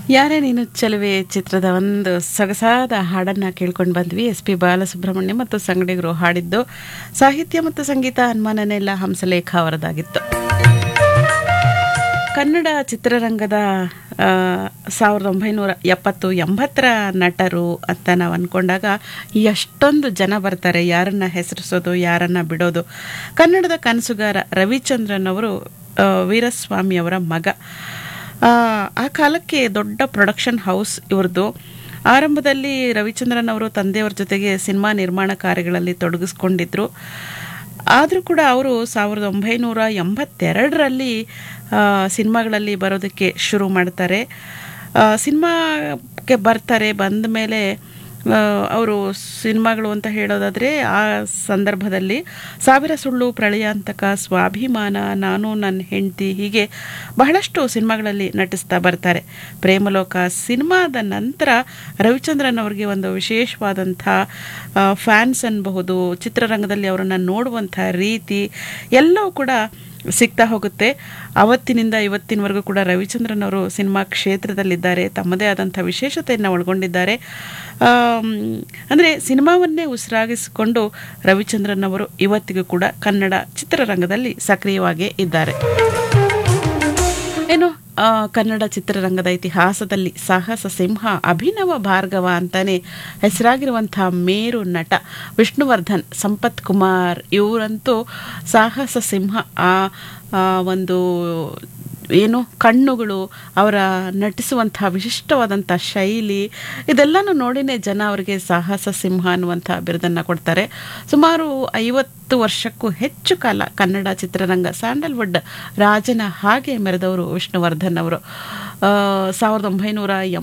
ಯಾರೇ ನೀನು ಚೆಲುವೆ ಚಿತ್ರದ ಒಂದು ಸೊಗಸಾದ ಹಾಡನ್ನು ಕೇಳ್ಕೊಂಡು ಬಂದ್ವಿ ಎಸ್ ಪಿ ಬಾಲಸುಬ್ರಹ್ಮಣ್ಯ ಮತ್ತು ಸಂಗಡಿಗರು ಹಾಡಿದ್ದು ಸಾಹಿತ್ಯ ಮತ್ತು ಸಂಗೀತ ಹನುಮಾನನೆಲ್ಲ ಹಂಸಲೇಖ ಅವರದಾಗಿತ್ತು ಕನ್ನಡ ಚಿತ್ರರಂಗದ ಆ, ಸಾವಿರದ ಒಂಬೈನೂರ ಎಪ್ಪತ್ತು ಎಂಬತ್ತರ ನಟರು ಅಂತ ನಾವು ಅಂದ್ಕೊಂಡಾಗ ಎಷ್ಟೊಂದು ಜನ ಬರ್ತಾರೆ ಯಾರನ್ನ ಹೆಸರಿಸೋದು ಯಾರನ್ನ ಬಿಡೋದು ಕನ್ನಡದ ಕನಸುಗಾರ ರವಿಚಂದ್ರನ್ ಅವರು ಆ, ವೀರಸ್ವಾಮಿ ಅವರ ಮಗ ಆ, ಆ ಕಾಲಕ್ಕೆ ದೊಡ್ಡ ಪ್ರೊಡಕ್ಷನ್ ಹೌಸ್ ಇವ್ರದ್ದು ಆರಂಭದಲ್ಲಿ ರವಿಚಂದ್ರನ್ ಅವರು ತಂದೆಯವರ ಜೊತೆಗೆ ಸಿನಿಮಾ ನಿರ್ಮಾಣ ಕಾರ್ಯಗಳಲ್ಲಿ ತೊಡಗಿಸ್ಕೊಂಡಿದ್ರು ಆದರೂ ಕೂಡ ಅವರು ಸಾವಿರದ ಒಂಬೈನೂರ ಎಂಬತ್ತೆರಡರಲ್ಲಿ ಆ, ಸಿನಿಮಾಗಳಲ್ಲಿ ಬರೋದಕ್ಕೆ ಶುರು ಮಾಡ್ತಾರೆ ಆ, ಸಿನಿಮಾಕ್ಕೆ ಬರ್ತಾರೆ ಬಂದ ಮೇಲೆ ಅವರು ಸಿನಿಮಾಗಳು ಅಂತ ಹೇಳೋದಾದರೆ ಆ ಸಂದರ್ಭದಲ್ಲಿ ಸಾವಿರ ಸುಳ್ಳು ಪ್ರಳಯಾಂತಕ ಸ್ವಾಭಿಮಾನ ನಾನು ನನ್ನ ಹೆಂಡತಿ ಹೀಗೆ ಬಹಳಷ್ಟು ಸಿನಿಮಾಗಳಲ್ಲಿ ನಟಿಸ್ತಾ ಬರ್ತಾರೆ ಪ್ರೇಮಲೋಕ ಸಿನಿಮಾದ ನಂತರ ರವಿಚಂದ್ರನ್ ಅವರಿಗೆ ಒಂದು ವಿಶೇಷವಾದಂಥ ಫ್ಯಾನ್ಸ್ ಅನ್ಬಹುದು ಚಿತ್ರರಂಗದಲ್ಲಿ ಅವರನ್ನು ನೋಡುವಂಥ ರೀತಿ ಎಲ್ಲವೂ ಕೂಡ ಸಿಗ್ತಾ ಹೋಗುತ್ತೆ ಅವತ್ತಿನಿಂದ ಇವತ್ತಿನವರೆಗೂ ಕೂಡ ರವಿಚಂದ್ರನ್ ಅವರು ಸಿನಿಮಾ ಕ್ಷೇತ್ರದಲ್ಲಿದ್ದಾರೆ ತಮ್ಮದೇ ಆದಂಥ ವಿಶೇಷತೆಯನ್ನು ಒಳಗೊಂಡಿದ್ದಾರೆ ಆಮ್, ಅಂದರೆ ಸಿನಿಮಾವನ್ನೇ ಉಸಿರಾಗಿಸಿಕೊಂಡು ರವಿಚಂದ್ರನ್ ಅವರು ಇವತ್ತಿಗೂ ಕೂಡ ಕನ್ನಡ ಚಿತ್ರರಂಗದಲ್ಲಿ ಸಕ್ರಿಯವಾಗೇ ಇದ್ದಾರೆ ಏನು ಆ, ಕನ್ನಡ ಚಿತ್ರರಂಗದ ಇತಿಹಾಸದಲ್ಲಿ ಸಾಹಸ ಸಿಂಹ ಅಭಿನವ ಭಾರ್ಗವ ಅಂತಾನೆ ಹೆಸರಾಗಿರುವಂಥ ಮೇರು ನಟ ವಿಷ್ಣುವರ್ಧನ್ ಸಂಪತ್ ಕುಮಾರ್ ಇವರಂತೂ ಸಾಹಸ ಸಿಂಹ ಆ ಆ ಒಂದು ಏನು ಕಣ್ಣುಗಳು ಅವರ ನಟಿಸುವಂಥ ವಿಶಿಷ್ಟವಾದಂಥ ಶೈಲಿ ಇದೆಲ್ಲನೂ ನೋಡಿನೇ ಜನ ಅವರಿಗೆ ಸಾಹಸ ಸಿಂಹ ಅನ್ನುವಂಥ ಬಿರುದನ್ನು ಕೊಡ್ತಾರೆ ಸುಮಾರು ಐವತ್ತು ವರ್ಷಕ್ಕೂ ಹೆಚ್ಚು ಕಾಲ ಕನ್ನಡ ಚಿತ್ರರಂಗ ಸ್ಯಾಂಡಲ್ವುಡ್ ರಾಜನ ಹಾಗೆ ಮೆರೆದವರು ವಿಷ್ಣುವರ್ಧನ್ ಅವರು ಆ, ಸಾವಿರದ ಒಂಬೈನೂರ